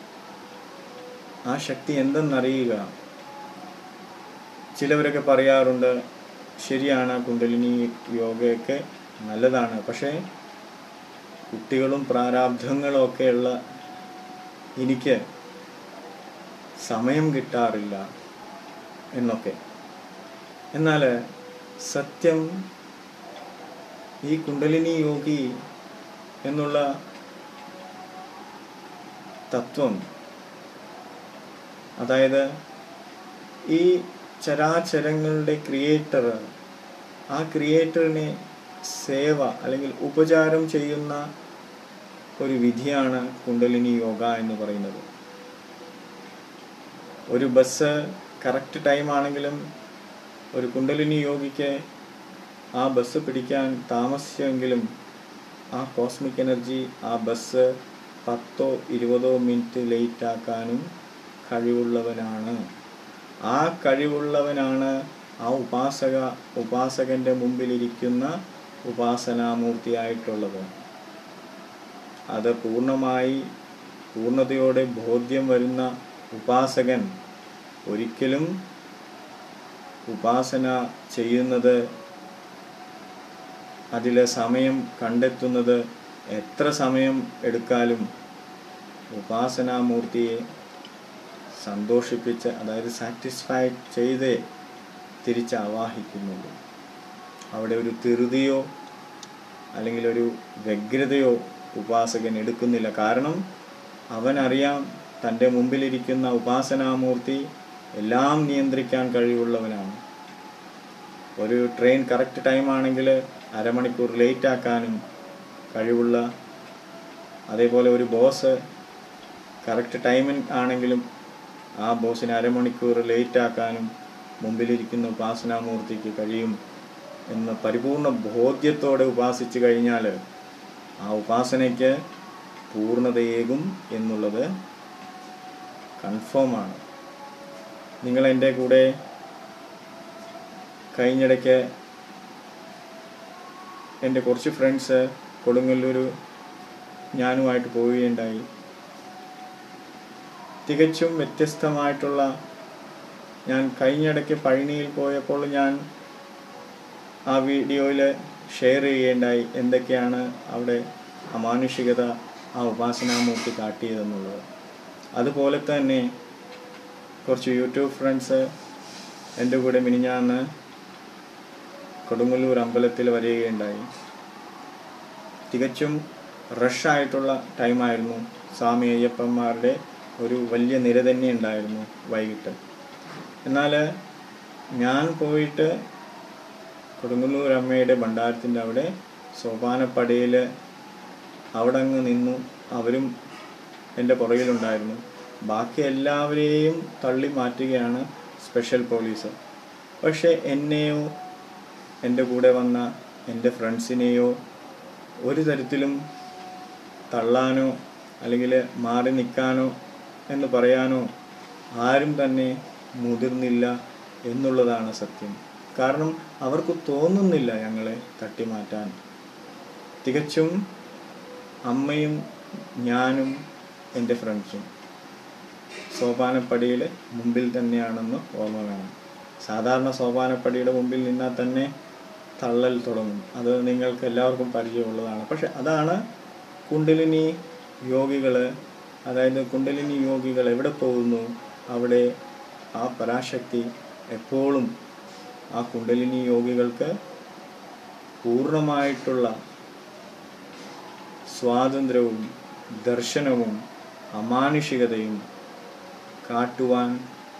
ആ ശക്തി എന്തെന്നറിയുക ചിലവരൊക്കെ പറയാറുണ്ട് ശരിയാണ് കുണ്ടലിനി യോഗയൊക്കെ നല്ലതാണ് പക്ഷേ കുട്ടികളും പ്രാരാബ്ധങ്ങളും ഒക്കെയുള്ള എനിക്ക് സമയം കിട്ടാറില്ല എന്നൊക്കെ എന്നാൽ സത്യം ഈ കുണ്ടലിനി യോഗി എന്നുള്ള തത്വം അതായത് ഈ ചരാചരങ്ങളുടെ ക്രിയേറ്റർ ആ ക്രിയേറ്ററിനെ സേവ അല്ലെങ്കിൽ ഉപചാരം ചെയ്യുന്ന ഒരു വിധിയാണ് കുണ്ടലിനി യോഗ എന്ന് പറയുന്നത് ഒരു ബസ് കറക്റ്റ് ടൈം ആണെങ്കിലും ഒരു കുണ്ടലിനി യോഗിക്ക് ആ ബസ് പിടിക്കാൻ താമസിച്ചെങ്കിലും ആ കോസ്മിക് എനർജി ആ ബസ് പത്തോ ഇരുപതോ മിനിറ്റ് ലേറ്റ് ആക്കാനും കഴിവുള്ളവനാണ് ആ കഴിവുള്ളവനാണ് ആ ഉപാസക ഉപാസകന്റെ മുമ്പിലിരിക്കുന്ന ഉപാസനാമൂർത്തിയായിട്ടുള്ളത് അത് പൂർണ്ണമായി പൂർണ്ണതയോടെ ബോധ്യം വരുന്ന ഉപാസകൻ ഒരിക്കലും ഉപാസന ചെയ്യുന്നത് അതിലെ സമയം കണ്ടെത്തുന്നത് എത്ര സമയം എടുക്കാലും ഉപാസനാമൂർത്തിയെ സന്തോഷിപ്പിച്ച് അതായത് സാറ്റിസ്ഫൈഡ് ചെയ്തേ തിരിച്ച് ആവാഹിക്കുന്നുള്ളൂ അവിടെ ഒരു ധൃതിയോ അല്ലെങ്കിൽ ഒരു വ്യഗ്രതയോ ഉപാസകൻ എടുക്കുന്നില്ല കാരണം അവനറിയാം തൻ്റെ മുമ്പിലിരിക്കുന്ന ഉപാസനാമൂർത്തി എല്ലാം നിയന്ത്രിക്കാൻ കഴിവുള്ളവനാണ് ഒരു ട്രെയിൻ കറക്റ്റ് ടൈം ആണെങ്കിൽ അരമണിക്കൂർ ലേറ്റ് ആക്കാനും കഴിവുള്ള അതേപോലെ ഒരു ബോസ് കറക്റ്റ് ടൈമിന് ആണെങ്കിലും ആ ബോസിനെ അരമണിക്കൂർ ലേറ്റ് ആക്കാനും മുമ്പിലിരിക്കുന്ന ഉപാസനാമൂർത്തിക്ക് കഴിയും എന്ന് പരിപൂർണ ബോധ്യത്തോടെ ഉപാസിച്ചു കഴിഞ്ഞാൽ ആ ഉപാസനയ്ക്ക് പൂർണ്ണതയേകും എന്നുള്ളത് കൺഫേമാണ് നിങ്ങൾ എൻ്റെ കൂടെ കഴിഞ്ഞിടയ്ക്ക് എൻ്റെ കുറച്ച് ഫ്രണ്ട്സ് കൊടുങ്ങല്ലൂർ ഞാനുമായിട്ട് പോവുകയുണ്ടായി തികച്ചും വ്യത്യസ്തമായിട്ടുള്ള ഞാൻ കഴിഞ്ഞിടയ്ക്ക് പഴനിയിൽ പോയപ്പോൾ ഞാൻ ആ വീഡിയോയിൽ ഷെയർ ചെയ്യുകയുണ്ടായി എന്തൊക്കെയാണ് അവിടെ അമാനുഷികത ആ ഉപാസനാമൂർത്തി കാട്ടിയതെന്നുള്ളത് അതുപോലെ തന്നെ കുറച്ച് യൂട്യൂബ് ഫ്രണ്ട്സ് എൻ്റെ കൂടെ മിനിഞ്ഞാന്ന് കൊടുങ്ങല്ലൂർ അമ്പലത്തിൽ വരികയുണ്ടായി തികച്ചും റഷായിട്ടുള്ള ടൈമായിരുന്നു സ്വാമി അയ്യപ്പന്മാരുടെ ഒരു വലിയ നിര തന്നെ ഉണ്ടായിരുന്നു വൈകിട്ട് എന്നാൽ ഞാൻ പോയിട്ട് കൊടുങ്ങല്ലൂർ അമ്മയുടെ ഭണ്ഡാരത്തിൻ്റെ അവിടെ സോപാനപ്പടിയിൽ അവിടെ അങ്ങ് നിന്നു അവരും എൻ്റെ പുറകിലുണ്ടായിരുന്നു ബാക്കി എല്ലാവരെയും തള്ളി മാറ്റുകയാണ് സ്പെഷ്യൽ പോലീസ് പക്ഷേ എന്നെയോ എൻ്റെ കൂടെ വന്ന എൻ്റെ ഫ്രണ്ട്സിനെയോ ഒരു തരത്തിലും തള്ളാനോ അല്ലെങ്കിൽ മാറി നിൽക്കാനോ എന്ന് പറയാനോ ആരും തന്നെ മുതിർന്നില്ല എന്നുള്ളതാണ് സത്യം കാരണം അവർക്ക് തോന്നുന്നില്ല ഞങ്ങളെ തട്ടിമാറ്റാൻ തികച്ചും അമ്മയും ഞാനും എൻ്റെ ഫ്രണ്ട്സും സോപാനപ്പടിയിൽ മുമ്പിൽ തന്നെയാണെന്ന് ഓർമ്മ വേണം സാധാരണ സോപാനപ്പടിയുടെ മുമ്പിൽ നിന്നാൽ തന്നെ തള്ളൽ തുടങ്ങും അത് നിങ്ങൾക്ക് എല്ലാവർക്കും പരിചയമുള്ളതാണ് പക്ഷെ അതാണ് കുണ്ടലിനി യോഗികൾ അതായത് കുണ്ടലിനി യോഗികൾ എവിടെ പോകുന്നു അവിടെ ആ പരാശക്തി എപ്പോഴും ആ കുണ്ടലിനി യോഗികൾക്ക് പൂർണ്ണമായിട്ടുള്ള സ്വാതന്ത്ര്യവും ദർശനവും അമാനുഷികതയും കാട്ടുവാൻ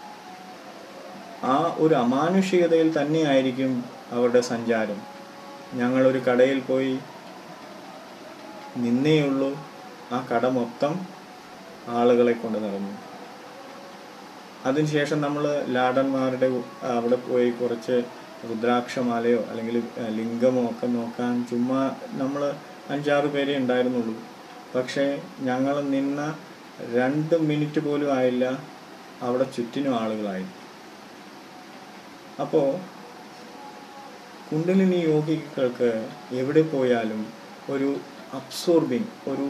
ആ ഒരു അമാനുഷികതയിൽ തന്നെയായിരിക്കും അവരുടെ സഞ്ചാരം ഞങ്ങളൊരു കടയിൽ പോയി നിന്നേയുള്ളൂ ആ കട മൊത്തം ആളുകളെ കൊണ്ട് നിറഞ്ഞു അതിനുശേഷം നമ്മൾ ലാടന്മാരുടെ അവിടെ പോയി കുറച്ച് രുദ്രാക്ഷമാലയോ അല്ലെങ്കിൽ ലിംഗമോ ഒക്കെ നോക്കാൻ ചുമ്മാ നമ്മൾ അഞ്ചാറ് പേരെ ഉണ്ടായിരുന്നുള്ളൂ പക്ഷേ ഞങ്ങൾ നിന്ന രണ്ട് മിനിറ്റ് പോലും ആയില്ല അവിടെ ചുറ്റിനും ആളുകളായി അപ്പോൾ കുണ്ടലിനി യോഗികൾക്ക് എവിടെ പോയാലും ഒരു അബ്സോർബിങ് ഒരു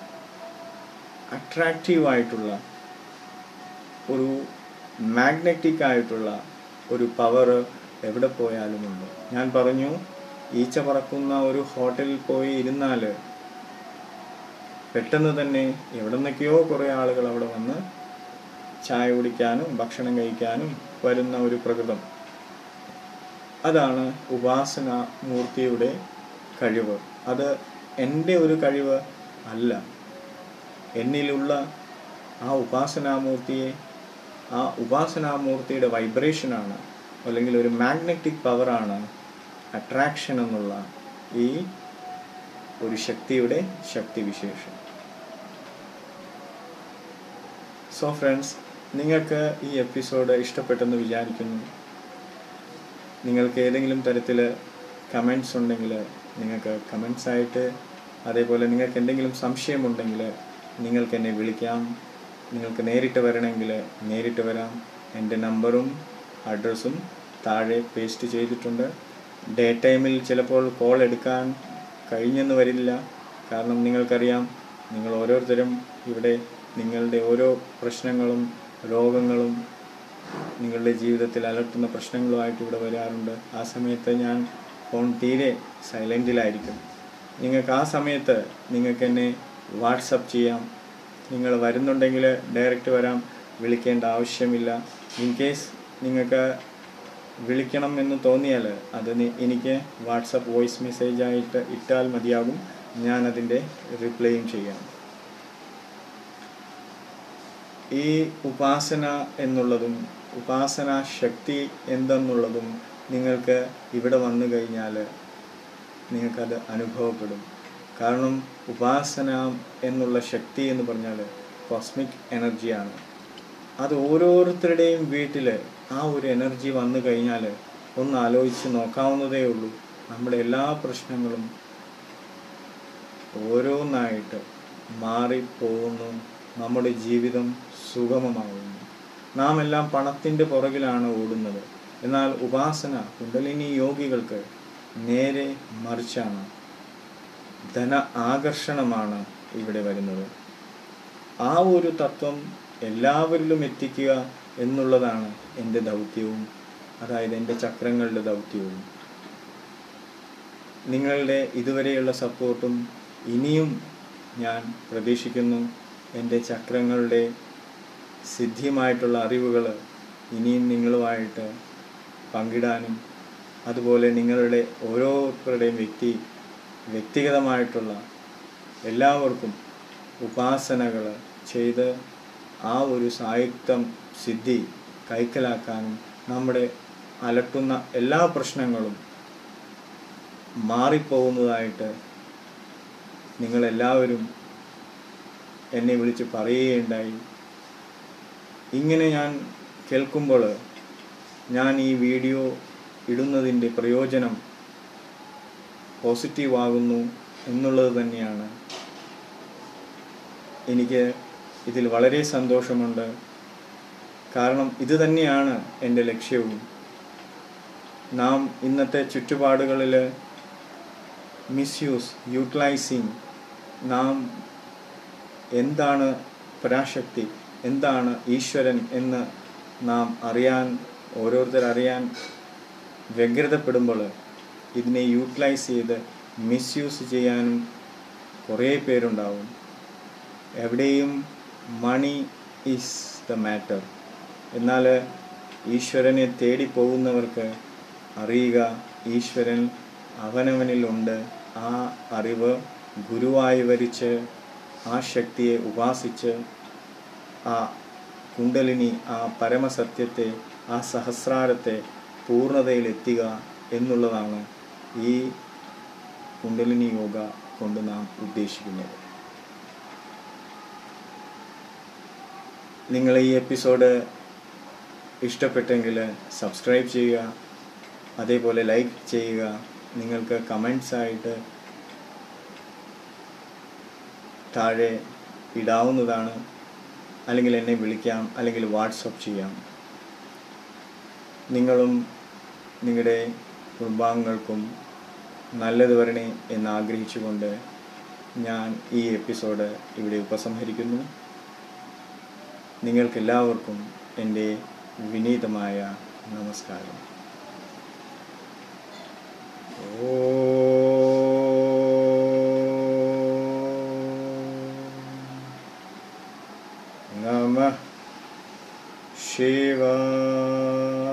അട്രാക്റ്റീവായിട്ടുള്ള ഒരു മാഗ്നറ്റിക് ആയിട്ടുള്ള ഒരു പവർ എവിടെ പോയാലും ഉണ്ട് ഞാൻ പറഞ്ഞു ഈച്ച പറക്കുന്ന ഒരു ഹോട്ടലിൽ പോയി ഇരുന്നാൽ പെട്ടെന്ന് തന്നെ എവിടെ നിന്നൊക്കെയോ കുറേ ആളുകൾ അവിടെ വന്ന് ചായ കുടിക്കാനും ഭക്ഷണം കഴിക്കാനും വരുന്ന ഒരു പ്രകൃതം അതാണ് ഉപാസന മൂർത്തിയുടെ കഴിവ് അത് എൻ്റെ ഒരു കഴിവ് അല്ല എന്നിലുള്ള ആ ഉപാസനാമൂർത്തിയെ ആ ഉപാസനാമൂർത്തിയുടെ വൈബ്രേഷനാണ് അല്ലെങ്കിൽ ഒരു മാഗ്നറ്റിക് പവറാണ് അട്രാക്ഷൻ എന്നുള്ള ഈ ഒരു ശക്തിയുടെ ശക്തിവിശേഷം സോ ഫ്രണ്ട്സ് നിങ്ങൾക്ക് ഈ എപ്പിസോഡ് ഇഷ്ടപ്പെട്ടെന്ന് വിചാരിക്കുന്നു നിങ്ങൾക്ക് ഏതെങ്കിലും തരത്തിൽ കമൻസ് ഉണ്ടെങ്കിൽ നിങ്ങൾക്ക് കമൻസ് ആയിട്ട് അതേപോലെ നിങ്ങൾക്ക് എന്തെങ്കിലും സംശയമുണ്ടെങ്കിൽ നിങ്ങൾക്ക് എന്നെ വിളിക്കാം നിങ്ങൾക്ക് നേരിട്ട് വരണമെങ്കിൽ നേരിട്ട് വരാം എൻ്റെ നമ്പറും അഡ്രസ്സും താഴെ പേസ്റ്റ് ചെയ്തിട്ടുണ്ട് ഡേ ടൈമിൽ ചിലപ്പോൾ കോൾ എടുക്കാൻ കഴിഞ്ഞെന്ന് വരില്ല കാരണം നിങ്ങൾക്കറിയാം നിങ്ങൾ ഓരോരുത്തരും ഇവിടെ നിങ്ങളുടെ ഓരോ പ്രശ്നങ്ങളും രോഗങ്ങളും നിങ്ങളുടെ ജീവിതത്തിൽ അലട്ടുന്ന പ്രശ്നങ്ങളുമായിട്ട് ഇവിടെ വരാറുണ്ട് ആ സമയത്ത് ഞാൻ ഫോൺ തീരെ സൈലൻറ്റിലായിരിക്കും നിങ്ങൾക്ക് ആ സമയത്ത് നിങ്ങൾക്ക് എന്നെ വാട്സപ്പ് ചെയ്യാം നിങ്ങൾ വരുന്നുണ്ടെങ്കിൽ ഡയറക്റ്റ് വരാം വിളിക്കേണ്ട ആവശ്യമില്ല ഇൻ കേസ് നിങ്ങൾക്ക് വിളിക്കണം എന്ന് തോന്നിയാൽ അത് നി- എനിക്ക് വാട്സപ്പ് വോയിസ് മെസ്സേജ് ആയിട്ട് ഇട്ടാൽ മതിയാകും ഞാൻ അതിൻ്റെ റിപ്ലൈയും ചെയ്യാം ഈ ഉപാസന എന്നുള്ളതും ഉപാസന ശക്തി എന്തെന്നുള്ളതും നിങ്ങൾക്ക് ഇവിടെ വന്നു കഴിഞ്ഞാൽ നിങ്ങൾക്കത് അനുഭവപ്പെടും കാരണം ഉപാസന എന്നുള്ള ശക്തി എന്ന് പറഞ്ഞാൽ കോസ്മിക് എനർജിയാണ് അത് ഓരോരുത്തരുടെയും വീട്ടിൽ ആ ഒരു എനർജി വന്നു കഴിഞ്ഞാൽ ഒന്ന് ആലോചിച്ച് നോക്കാവുന്നതേ ഉള്ളൂ നമ്മുടെ എല്ലാ പ്രശ്നങ്ങളും ഓരോന്നായിട്ട് മാറിപ്പോകുന്നു നമ്മുടെ ജീവിതം സുഗമമാകുന്നു നാം എല്ലാം പണത്തിൻ്റെ പുറകിലാണ് ഓടുന്നത് എന്നാൽ ഉപാസന കുണ്ടലിനി യോഗികൾക്ക് നേരെ മറിച്ചാണ് ധന ആകർഷണമാണ് ഇവിടെ വരുന്നത് ആ ഒരു തത്വം എല്ലാവരിലും എത്തിക്കുക എന്നുള്ളതാണ് എൻ്റെ ദൗത്യവും അതായത് എൻ്റെ ചക്രങ്ങളുടെ ദൗത്യവും നിങ്ങളുടെ ഇതുവരെയുള്ള സപ്പോർട്ടും ഇനിയും ഞാൻ പ്രതീക്ഷിക്കുന്നു എൻ്റെ ചക്രങ്ങളുടെ സിദ്ധിയുമായിട്ടുള്ള അറിവുകൾ ഇനിയും നിങ്ങളുമായിട്ട് പങ്കിടാനും അതുപോലെ നിങ്ങളുടെ ഓരോരുത്തരുടെയും വ്യക്തി വ്യക്തിഗതമായിട്ടുള്ള എല്ലാവർക്കും ഉപാസനകൾ ചെയ്ത് ആ ഒരു സായുക്തം സിദ്ധി കൈക്കലാക്കാനും നമ്മുടെ അലട്ടുന്ന എല്ലാ പ്രശ്നങ്ങളും മാറിപ്പോകുന്നതായിട്ട് നിങ്ങളെല്ലാവരും എന്നെ വിളിച്ച് പറയുകയുണ്ടായി ഇങ്ങനെ ഞാൻ കേൾക്കുമ്പോൾ ഞാൻ ഈ വീഡിയോ ഇടുന്നതിൻ്റെ പ്രയോജനം പോസിറ്റീവ് ആകുന്നു എന്നുള്ളത് തന്നെയാണ് എനിക്ക് ഇതിൽ വളരെ സന്തോഷമുണ്ട് കാരണം ഇത് തന്നെയാണ് എൻ്റെ ലക്ഷ്യവും നാം ഇന്നത്തെ ചുറ്റുപാടുകളിൽ മിസ്യൂസ് യൂട്ടിലൈസിങ് നാം എന്താണ് പരാശക്തി എന്താണ് ഈശ്വരൻ എന്ന് നാം അറിയാൻ ഓരോരുത്തർ അറിയാൻ വ്യഗ്രതപ്പെടുമ്പോൾ ഇതിനെ യൂട്ടിലൈസ് ചെയ്ത് മിസ്യൂസ് ചെയ്യാനും കുറേ പേരുണ്ടാവും എവിടെയും മണി ഈസ് ദ മാറ്റർ എന്നാൽ ഈശ്വരനെ തേടി പോകുന്നവർക്ക് അറിയുക ഈശ്വരൻ അവനവനിലുണ്ട് ആ അറിവ് ഗുരുവായി വരിച്ച് ആ ശക്തിയെ ഉപാസിച്ച് ആ കുണ്ടലിനി ആ പരമസത്യത്തെ ആ സഹസ്രാരത്തെ പൂർണ്ണതയിലെത്തുക എന്നുള്ളതാണ് ഈ കുണ്ടലിനി യോഗ കൊണ്ട് നാം ഉദ്ദേശിക്കുന്നത് നിങ്ങൾ ഈ എപ്പിസോഡ് ഇഷ്ടപ്പെട്ടെങ്കിൽ സബ്സ്ക്രൈബ് ചെയ്യുക അതേപോലെ ലൈക്ക് ചെയ്യുക നിങ്ങൾക്ക് കമൻസ് ആയിട്ട് താഴെ ഇടാവുന്നതാണ് അല്ലെങ്കിൽ എന്നെ വിളിക്കാം അല്ലെങ്കിൽ വാട്സപ്പ് ചെയ്യാം നിങ്ങളും നിങ്ങളുടെ കുടുംബാംഗങ്ങൾക്കും നല്ലത് വരണേ എന്ന് ആഗ്രഹിച്ചുകൊണ്ട് ഞാൻ ഈ എപ്പിസോഡ് ഇവിടെ ഉപസംഹരിക്കുന്നു നിങ്ങൾക്കെല്ലാവർക്കും എൻ്റെ വിനീതമായ നമസ്കാരം നമ ശിവായ